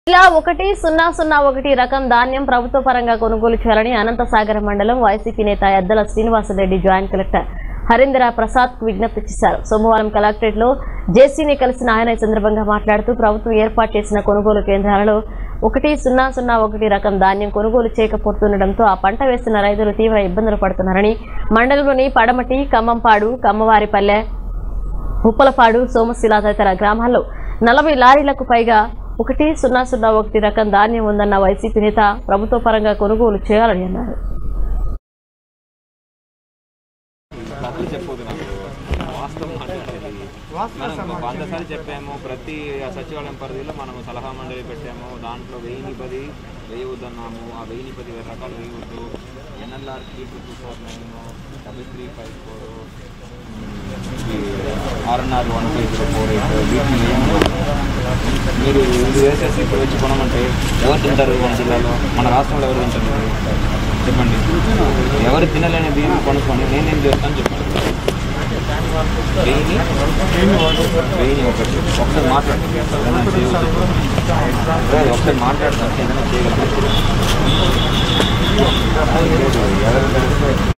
ఇలా ఒకటి సున్నా సున్నా ఒకటి రకం ధాన్యం ప్రభుత్వ పరంగా కొనుగోలు చేయాలని అనంతసాగర మండలం వైసీపీ నేత ఎద్దల శ్రీనివాసరెడ్డి జాయింట్ కలెక్టర్ హరీంద్ర ప్రసాద్ కు విజ్ఞప్తి చేశారు సోమవారం కలెక్టరేట్ లో జేసీని కలిసిన ఆయన ఈ సందర్భంగా మాట్లాడుతూ ప్రభుత్వం ఏర్పాటు చేసిన కొనుగోలు కేంద్రాలలో ఒకటి సున్నా సున్నా ఒకటి రకం ధాన్యం కొనుగోలు చేయకపోతుండటంతో ఆ పంట వేస్తున్న రైతులు తీవ్ర ఇబ్బందులు పడుతున్నారని మండలంలోని పడమటి ఖమ్మంపాడు కమ్మవారిపల్లె ఉప్పలపాడు సోమశిల తదితర గ్రామాల్లో నలభై లారీలకు పైగా ఒకటి సున్నా సున్నా ఒకటి రకం ధాన్యం ఉందన్న వైసీపీ నేత ప్రభుత్వ పరంగా కొనుగోలు చేయాలని అన్నారు డబ్బులు చెప్పొద్దు నాకు వాస్తవం మాట్లాడేది మనం వంద సార్లు చెప్పాము ప్రతి సచివాలయం పరిధిలో మనము సలహా మండలి పెట్టాము దాంట్లో వెయ్యి పది వేయవద్దన్నాము ఆ వెయ్యి పది వేల రకాలు వేయవద్దు NLR three two two four nine double three five four RNR one five zero four eight వీటిని వేయమన్నాము. మీరు ఇది వేసేసి ఇప్పుడు వచ్చి కొనమంటే ఎవరు తింటారు మన జిల్లాలో మన రాష్ట్రంలో ఎవరు తింటారు మీరు? చెప్పండి ఎవరు తినలేని బియ్యం కొనుక్కొని నేనేం చేస్తాను చెప్పండి వెయ్యి వెయ్యి ఒకటి ఒకసారి మాట్లాడండి ఏదైనా చేయగలరు ఒకసారి మాట్లాడతాను ఏదైనా చేయగలరు